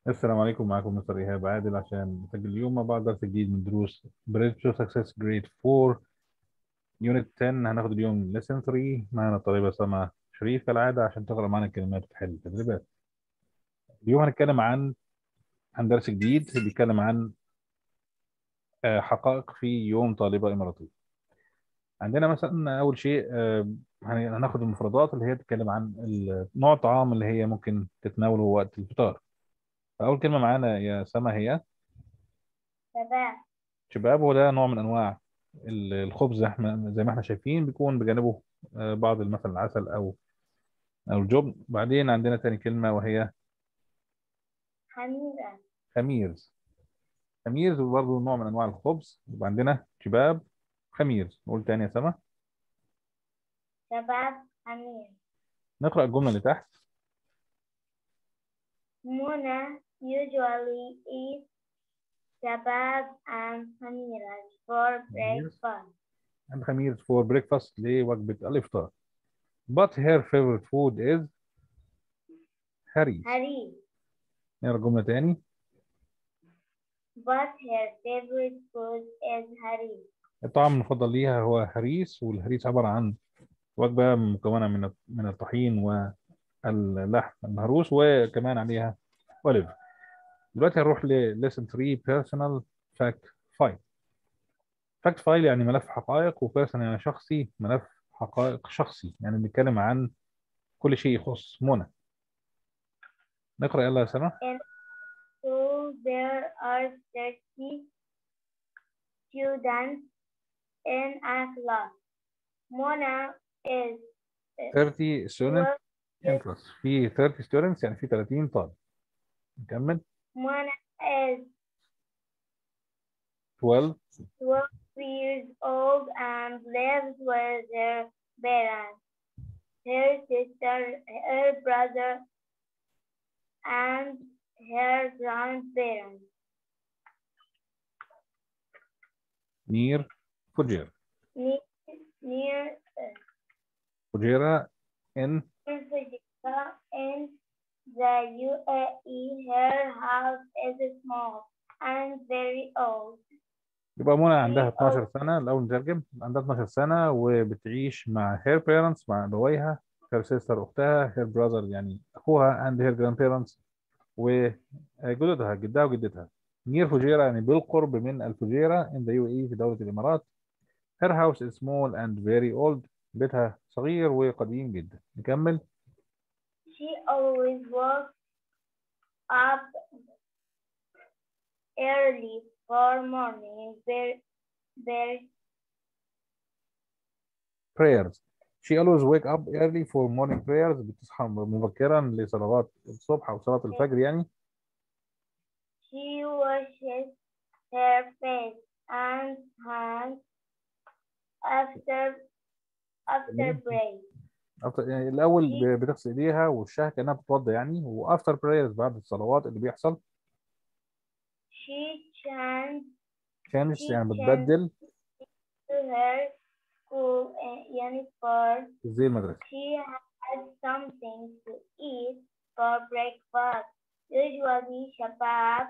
السلام عليكم معكم مستر إيهاب عادل عشان نسجل اليوم مع بعض درس جديد من دروس بريد تو سكسس جريد 4 يونت 10 هناخد اليوم ليسن 3 معانا الطالبة سما شريف كالعادة عشان تقرأ معانا الكلمات وتحل التدريبات اليوم هنتكلم عن عن درس جديد بيتكلم عن آه، حقائق في يوم طالبة إماراتية عندنا مثلا أول شيء آه، هن- هناخد المفردات اللي هي بتتكلم عن ال- نوع الطعام اللي هي ممكن تتناوله وقت الفطار فأول كلمة معانا يا سما هي شباب شباب وده نوع من انواع ال- الخبز احنا زي ما احنا شايفين بيكون بجانبه آه، بعض مثلا العسل او او الجبن بعدين عندنا تاني كلمه وهي حميدة خميرز خميرز برضه نوع من انواع الخبز يبقى عندنا شباب خميرز نقول تاني يا سما شباب حميد نقرا الجمله اللي تحت Mona usually eats kebab and خميرة for breakfast. عند خميرز فور بريكفاست لوجبه الافطار but her favorite food is هريس حريم نقرا الجمله تاني but her favorite food is حريم الطعام المفضل ليها هو هريس والهريس عباره عن وجبة مكونة من من الطحين واللحم المهروس وكمان عليها أوليف دلوقتي هنروح ل lesson 3 personal fact file fact file يعني ملف حقائق و personal يعني شخصي ملف حقائق شخصي يعني بنتكلم عن كل شيء يخص منى نقرأ يلا يا سما So there are 30 students in a class. Mona is 30 students in class في 30 students يعني في 30 طالب نكمل Mona is 12 12 years old and lives with her parents, her sister, her brother, and her grandparents. near فجيرة Near, near فجيرة in Fujita in the UAE, her house is small and very old. يبقى منى عندها 12 سنة الأول نترجم عندها 12 سنة وبتعيش مع her parents مع أبويها her sister أختها her brother يعني أخوها and her grandparents وجدودها جدها وجدتها near فجيرة يعني بالقرب من الفجيرة in the UAE في دولة الإمارات her house is small and very old بيتها صغير وقديم جدا نكمل She always wakes up early for morning very, very prayers she always wake up early for morning prayers بتصحى مبكرا لصلوات الصبح أو صلاة الفجر يعني She washes her face and hands after after تمام. break. after يعني الاول ب- بتغسل ايديها وشها كانها بتتوضى يعني وافتر برايرز بعد الصلوات اللي بيحصل She chants changed يعني بتبدل to her school uh, uniform. زي المدرسه She has something to eat for breakfast. Usually shabab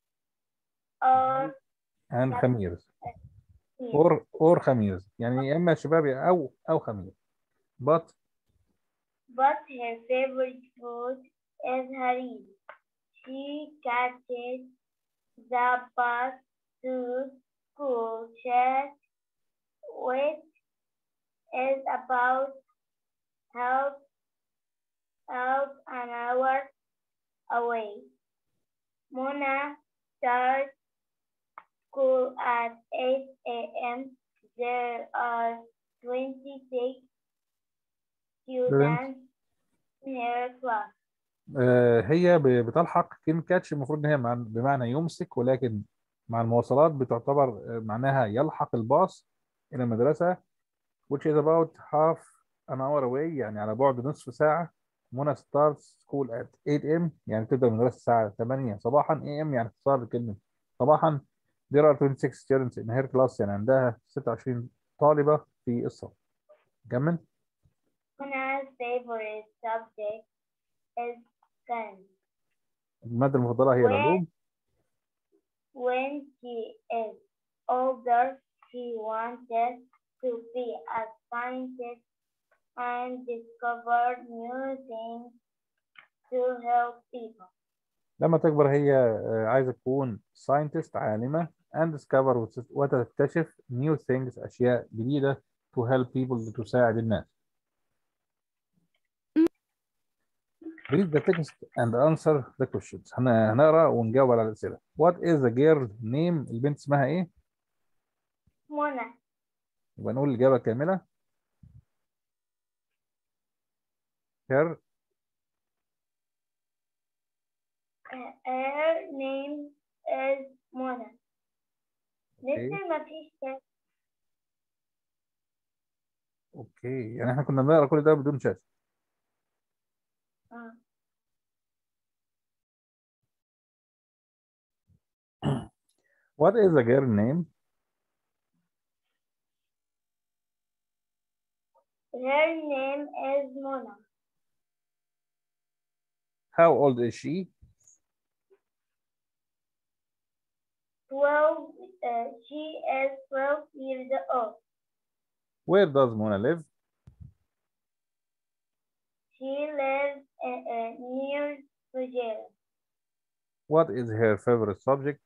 or and خميرز meat. اور اور خميرز يعني يا اما شباب يا او او خمير but but her favorite food is harim. She catches the bus to school just which is about half, half an hour away. Mona starts school at 8 a.m. There are 26 students in her class. آه هي ب- بتلحق كلمه كاتش المفروض ان هي مع- بمعنى يمسك ولكن مع المواصلات بتعتبر آه، معناها يلحق الباص الى المدرسه which is about half an hour away يعني على بعد نصف ساعه منى starts school at 8 am يعني تبدا المدرسه الساعه 8 صباحا am يعني اختصار لكلمه صباحا there are 26 students in her class يعني عندها 26 طالبه في الصف كمل Mona's favorite subject is science. المادة المفضلة هي When- العلوم When she is older, she wanted to be a scientist and discover new things to help people. لما تكبر هي آه، عايزة تكون scientist عالمة and discover وتس- وتكتشف new things أشياء جديدة to help people تساعد الناس. Read the text and answer the questions. هن- هنقرا ونجاوب على الأسئلة. What is the girl name؟ البنت اسمها إيه؟ Mona, يبقى نقول الإجابة كاملة. Her uh, her name is Mona. لسه ما فيش شك. أوكي يعني إحنا كنا بنقرا كل ده بدون شات. آه. What is the girl name? Her name is Mona. How old is she? 12, uh, she is 12 years old. Where does Mona live? She lives uh, uh, near Fujairah. What is her favorite subject?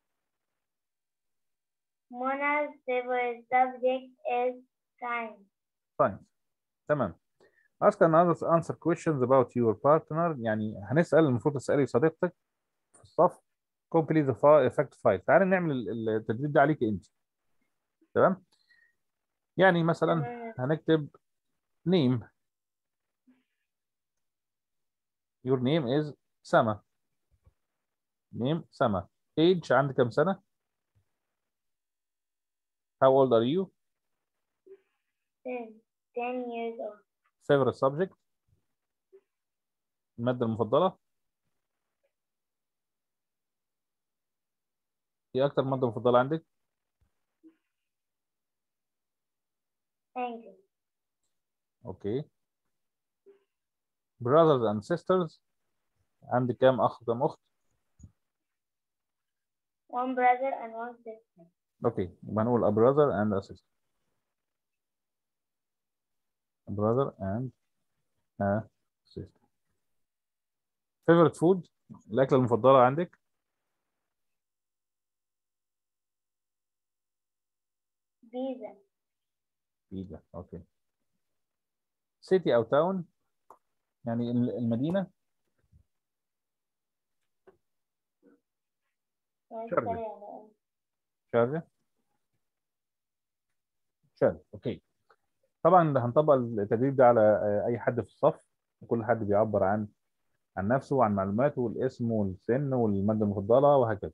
Mona's favorite subject is science. Science. تمام. Ask and others answer questions about your partner يعني هنسأل المفروض تسألي صديقتك في الصف complete the fi- fact file تعالي نعمل ال- التدريب ده عليك انت تمام يعني مثلا تمام. هنكتب name your name is سما name سما age عندك كم سنة how old are you 10, 10 years old. favorite subject المادة المفضلة ايه أكتر مادة مفضلة عندك Thank you. اوكي brothers and sisters عندك كام أخ كام أخت One brother and one sister. اوكي يبقى هنقول a brother and a sister a brother and a sister favorite food الأكلة المفضلة عندك Pizza. بيتزا اوكي city أو town يعني ال- المدينة شرقي. شارجة شارجة اوكي طبعا ده هنطبق التدريب ده على آه، اي حد في الصف وكل حد بيعبر عن عن نفسه وعن معلوماته والاسم والسن والمادة المفضلة وهكذا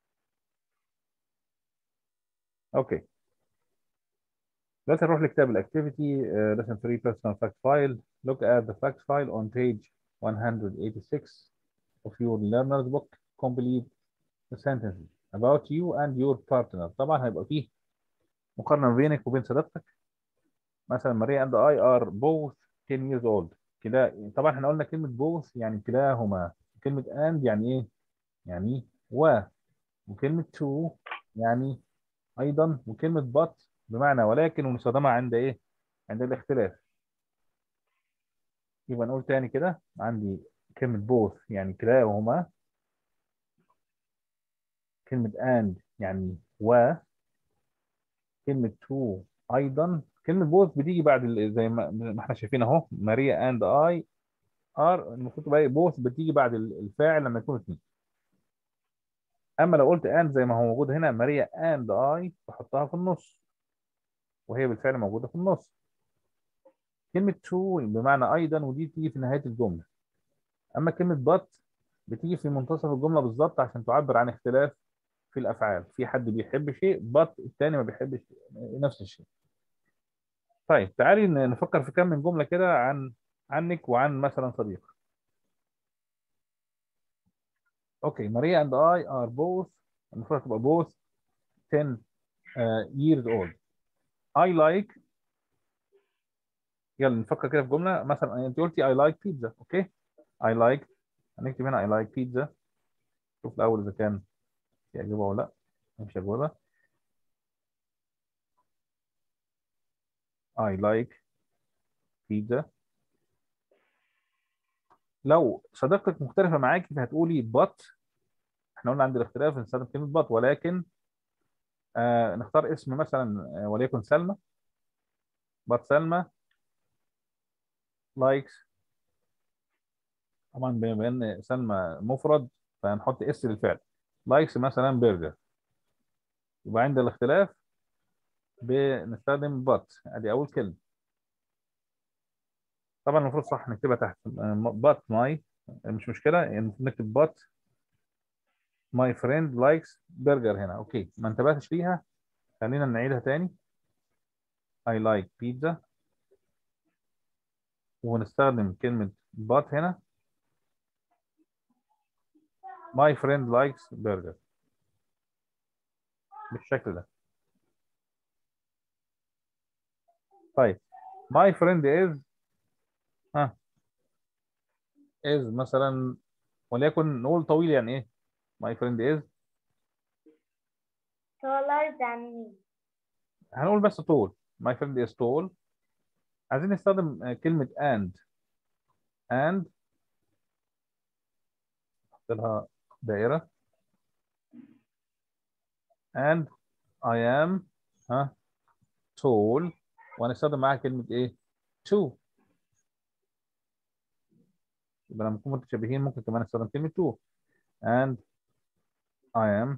اوكي دلوقتي نروح لكتاب الاكتيفيتي lesson 3 personal fact file look at the fact file on page 186 of your learner's book complete the sentences about you and your partner طبعا هيبقى فيه مقارنة ما بينك وبين صديقتك مثلا ماريا and I are both 10 years old كده طبعا احنا قلنا كلمة both يعني كلاهما كلمة and يعني ايه؟ يعني و وكلمة to يعني أيضا وكلمة but بمعنى ولكن ونستخدمها عند ايه؟ عند الاختلاف يبقى نقول تاني كده عندي كلمة both يعني كلاهما كلمة and يعني و كلمة to أيضا كلمة both بتيجي بعد ال- زي ما ما احنا شايفين اهو ماريا and I are المفروض تبقى both بتيجي بعد ال- الفاعل لما يكون اتنين اما لو قلت and زي ما هو موجود هنا ماريا and I بحطها في النص وهي بالفعل موجودة في النص كلمة to بمعنى أيضا ودي بتيجي في نهاية الجملة أما كلمة but بتيجي في منتصف الجملة بالظبط عشان تعبر عن اختلاف في الأفعال في حد بيحب شيء but التاني ما بيحبش نفس الشيء طيب تعالي ن- نفكر في كم من جملة كده عن عنك وعن مثلا صديق اوكي ماريا and I are both المفروض تبقى both 10 uh, years old I like يلا نفكر كده في جملة مثلا انت قلتي I like pizza اوكي I like هنكتب هنا I like pizza شوف الأول إذا كان في أجوبة ولا لأ مفيش أجوبة I like pizza لو صديقتك مختلفة معاكي فهتقولي but احنا قلنا عند الاختلاف نستخدم كلمة but ولكن آه نختار اسم مثلا آه وليكن سلمى but سلمى likes طبعا بما ان سلمى مفرد فهنحط اس للفعل likes مثلا برجر يبقى عند الاختلاف بنستخدم but ادي اول كلمة طبعا المفروض صح نكتبها تحت but my مش مشكلة المفروض نكتب but my friend likes burger هنا اوكي ما انتبهتش ليها خلينا نعيدها تاني I like pizza ونستخدم كلمة but هنا my friend likes burger بالشكل ده طيب my friend is ها is مثلا وليكن نقول طويل يعني ايه my friend is taller than me هنقول بس طول my friend is tall عايزين نستخدم آه، كلمة and and نحط لها دائرة and I am ها tall وهنستخدم معاها كلمة ايه to يبقى لما نكون متشابهين ممكن كمان نستخدم كلمة to and I am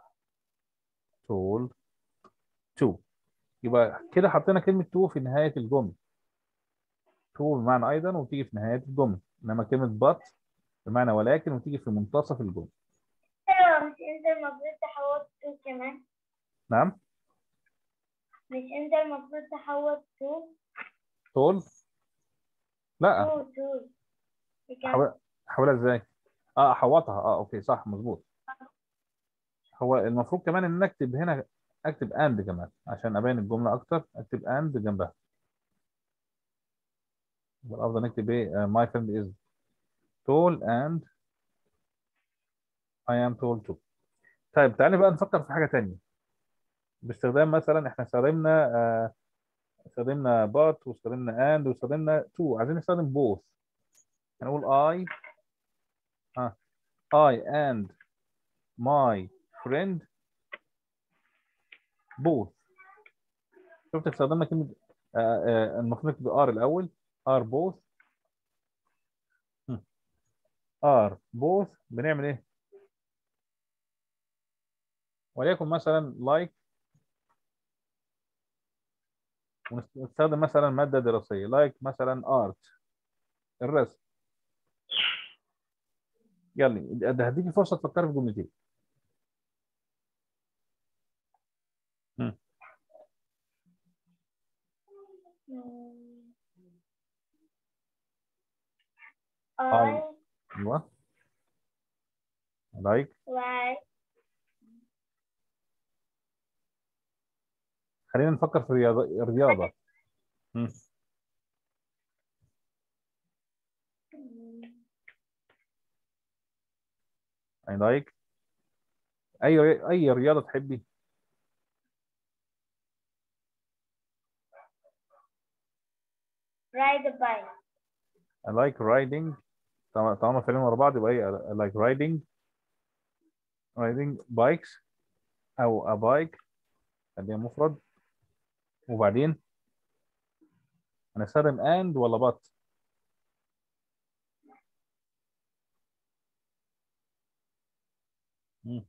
tall to يبقى كده حطينا كلمة to في نهاية الجملة to بمعنى أيضا وتيجي في نهاية الجملة إنما كلمة but بمعنى ولكن وتيجي في منتصف الجملة ايوه مش انت المفروض تحول تو كمان نعم مش انت المفروض تحول تو tall لا تو تو كان أحول- أحولها إزاي؟ أه أحوطها أه أوكي صح مظبوط هو المفروض كمان إن أنا أكتب هنا أكتب and كمان عشان أبين الجملة أكتر أكتب and جنبها يبقى الأفضل نكتب إيه آه، my friend is tall and I am tall too طيب تعالى بقى نفكر في حاجة تانية باستخدام مثلا احنا استخدمنا آه، استخدمنا but واستخدمنا and واستخدمنا to عايزين نستخدم both هنقول I ها I and my friend both شفت استخدمنا كلمة آه، آه، المفروض نكتب are الأول are both هم. are both بنعمل ايه؟ وليكن مثلا like ونستخدم مثلا مادة دراسية like مثلا art الرسم يلا ده هديكي فرصة تفكري في جملتين هم. I ايوه like like خلينا نفكر في الرياضة الرياضة هم. I like أي أي رياضة تحبي ride a bike I like riding طالما طالما فعلين ورا بعض يبقى ايه I like riding riding bikes أو a bike خليها مفرد وبعدين هنستخدم and ولا but مم.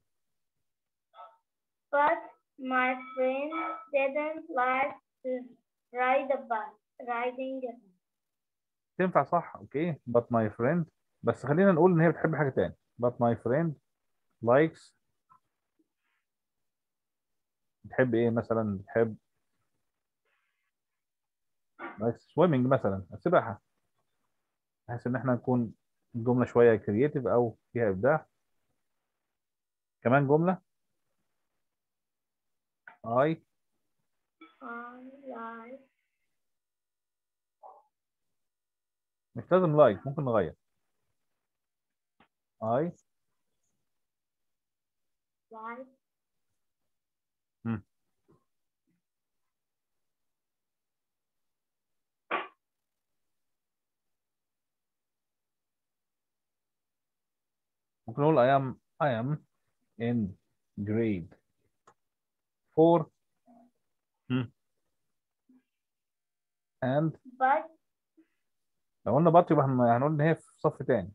but my friend didn't like to ride a bike riding a bike تنفع صح اوكي but my friend بس خلينا نقول ان هي بتحب حاجة تاني but my friend likes بتحب ايه مثلا بتحب likes swimming مثلا السباحة بحيث ان احنا نكون الجملة شوية كرييتيف او فيها ابداع كمان جملة I I like مش لازم like ممكن نغير I Wife. مم. ممكن نقول I am I am in grade 4 مم. and But لو قلنا but يبقى هن- هنقول ان هي في صف تاني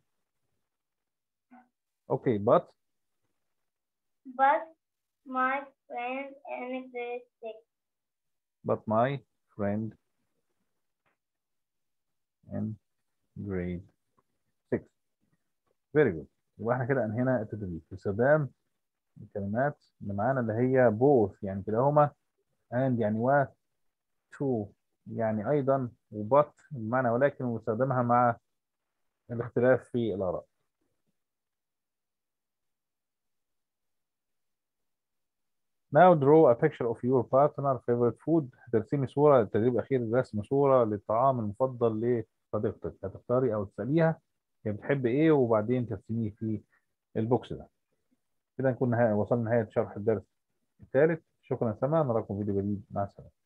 اوكي but but my friend in grade six. but my friend in grade 6 very good يبقى احنا كده انهينا التدريب باستخدام الكلمات اللي معانا اللي هي both يعني كلاهما and يعني و to يعني ايضا وبut بمعنى ولكن ونستخدمها مع الاختلاف في الاراء Now draw a picture of your partner favorite food هترسمي صورة التدريب الأخير رسم صورة للطعام المفضل لصديقتك هتختاري أو تسأليها هي بتحب إيه وبعدين ترسميه في البوكس ده كده نكون نهاية وصلنا لنهاية شرح الدرس الثالث شكرا سما نراكم في فيديو جديد مع السلامة